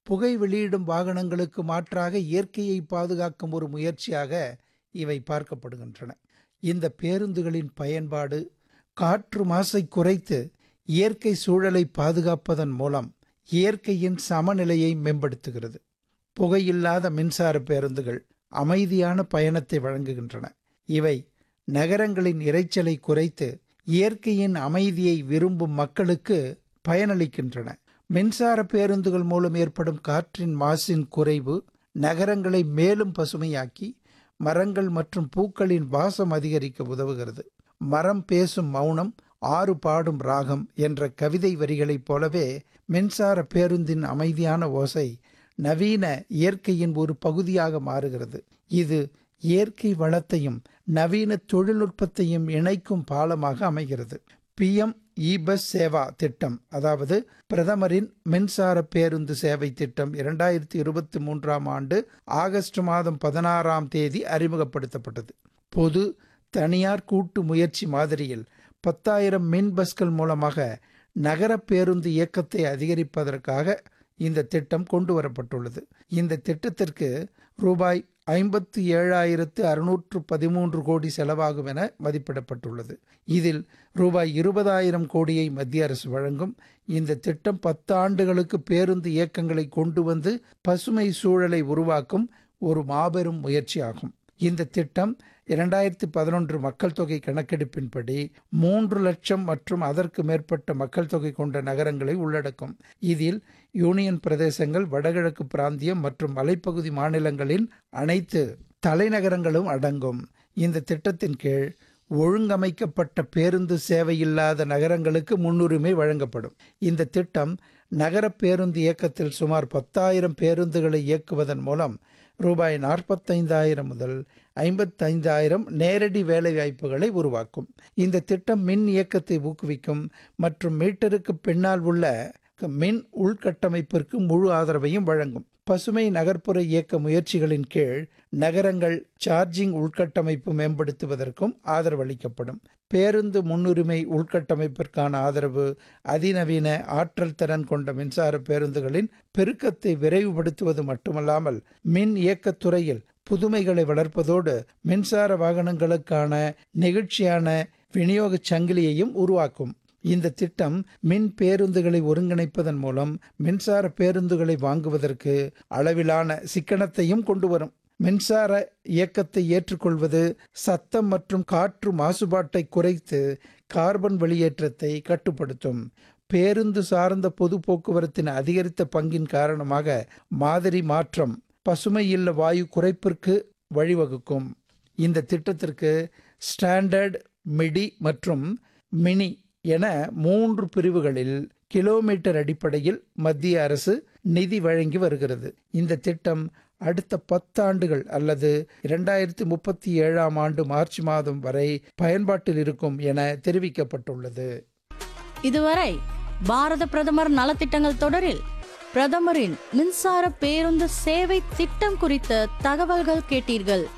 புகை வெளியிடும் வாகனங்களுக்கு மாற்றாக இயற்கையை பாதுகாக்கும் ஒரு முயற்சியாக இவை பார்க்கப்படுகின்றன இந்த பேருந்துகளின் பயன்பாடு காற்று மாசை குறைத்து இயற்கை சூழலை பாதுகாப்பதன் மூலம் இயற்கையின் சமநிலையை மேம்படுத்துகிறது புகையில்லாத மின்சார பேருந்துகள் அமைதியான பயணத்தை வழங்குகின்றன இவை நகரங்களின் இரைச்சலை குறைத்து இயற்கையின் அமைதியை விரும்பும் மக்களுக்கு பயனளிக்கின்றன மின்சார பேருந்துகள் மூலம் ஏற்படும் காற்றின் மாசின் குறைவு நகரங்களை மேலும் பசுமையாக்கி மரங்கள் மற்றும் பூக்களின் வாசம் அதிகரிக்க உதவுகிறது மரம் பேசும் மௌனம் ஆறு பாடும் ராகம் என்ற கவிதை வரிகளைப் போலவே மின்சார பேருந்தின் அமைதியான ஓசை நவீன இயற்கையின் ஒரு பகுதியாக மாறுகிறது இது இயற்கை வளத்தையும் நவீன தொழில்நுட்பத்தையும் இணைக்கும் பாலமாக அமைகிறது பிஎம் இ பஸ் சேவா திட்டம் அதாவது பிரதமரின் மின்சார பேருந்து சேவை திட்டம் இரண்டாயிரத்தி இருபத்தி மூன்றாம் ஆண்டு ஆகஸ்ட் மாதம் பதினாறாம் தேதி அறிமுகப்படுத்தப்பட்டது பொது தனியார் கூட்டு முயற்சி மாதிரியில் பத்தாயிரம் மின் பஸ்கள் மூலமாக நகர பேருந்து இயக்கத்தை அதிகரிப்பதற்காக இந்த திட்டம் கொண்டு வரப்பட்டுள்ளது இந்த திட்டத்திற்கு ரூபாய் ஐம்பத்தி ஏழாயிரத்து அறுநூற்று பதிமூன்று கோடி செலவாகும் என மதிப்பிடப்பட்டுள்ளது இதில் ரூபாய் இருபதாயிரம் கோடியை மத்திய அரசு வழங்கும் இந்த திட்டம் பத்து ஆண்டுகளுக்கு பேருந்து இயக்கங்களை கொண்டு வந்து பசுமை சூழலை உருவாக்கும் ஒரு மாபெரும் முயற்சியாகும் இந்த திட்டம் இரண்டாயிரத்தி பதினொன்று மக்கள் தொகை கணக்கெடுப்பின்படி மூன்று லட்சம் மற்றும் அதற்கு மேற்பட்ட மக்கள் தொகை கொண்ட நகரங்களை உள்ளடக்கும் இதில் யூனியன் பிரதேசங்கள் வடகிழக்கு பிராந்தியம் மற்றும் மலைப்பகுதி மாநிலங்களின் அனைத்து தலைநகரங்களும் அடங்கும் இந்த திட்டத்தின் கீழ் ஒழுங்கமைக்கப்பட்ட பேருந்து சேவையில்லாத நகரங்களுக்கு முன்னுரிமை வழங்கப்படும் இந்த திட்டம் நகர பேருந்து இயக்கத்தில் சுமார் பத்தாயிரம் பேருந்துகளை இயக்குவதன் மூலம் ரூபாய் நாற்பத்தைந்தாயிரம் முதல் ஐம்பத்தைந்தாயிரம் நேரடி வேலைவாய்ப்புகளை உருவாக்கும் இந்த திட்டம் மின் இயக்கத்தை ஊக்குவிக்கும் மற்றும் மீட்டருக்கு பின்னால் உள்ள மின் உள்கட்டமைப்பிற்கு முழு ஆதரவையும் வழங்கும் பசுமை நகர்ப்புற இயக்க முயற்சிகளின் கீழ் நகரங்கள் சார்ஜிங் உள்கட்டமைப்பு மேம்படுத்துவதற்கும் ஆதரவளிக்கப்படும் பேருந்து முன்னுரிமை உள்கட்டமைப்பிற்கான ஆதரவு அதிநவீன ஆற்றல் திறன் கொண்ட மின்சார பேருந்துகளின் பெருக்கத்தை விரைவுபடுத்துவது மட்டுமல்லாமல் மின் இயக்கத்துறையில் புதுமைகளை வளர்ப்பதோடு மின்சார வாகனங்களுக்கான நெகிழ்ச்சியான விநியோக சங்கிலியையும் உருவாக்கும் இந்த திட்டம் மின் பேருந்துகளை ஒருங்கிணைப்பதன் மூலம் மின்சார பேருந்துகளை வாங்குவதற்கு அளவிலான சிக்கனத்தையும் கொண்டு வரும் மின்சார இயக்கத்தை ஏற்றுக்கொள்வது சத்தம் மற்றும் காற்று மாசுபாட்டை குறைத்து கார்பன் வெளியேற்றத்தை கட்டுப்படுத்தும் பேருந்து சார்ந்த பொது போக்குவரத்தின் அதிகரித்த பங்கின் காரணமாக மாதிரி மாற்றம் பசுமை இல்ல வாயு குறைப்பிற்கு வழிவகுக்கும் இந்த திட்டத்திற்கு ஸ்டாண்டர்ட் மிடி மற்றும் மினி என மூன்று பிரிவுகளில் கிலோமீட்டர் அடிப்படையில் மத்திய அரசு நிதி வழங்கி வருகிறது இந்த திட்டம் அடுத்த பத்தாண்டுகள் அல்லது இரண்டாயிரத்தி முப்பத்தி ஏழாம் ஆண்டு மார்ச் மாதம் வரை பயன்பாட்டில் இருக்கும் என தெரிவிக்கப்பட்டுள்ளது இதுவரை பாரத பிரதமர் நலத்திட்டங்கள் தொடரில் பிரதமரின் மின்சார பேருந்து சேவை திட்டம் குறித்த தகவல்கள் கேட்டீர்கள்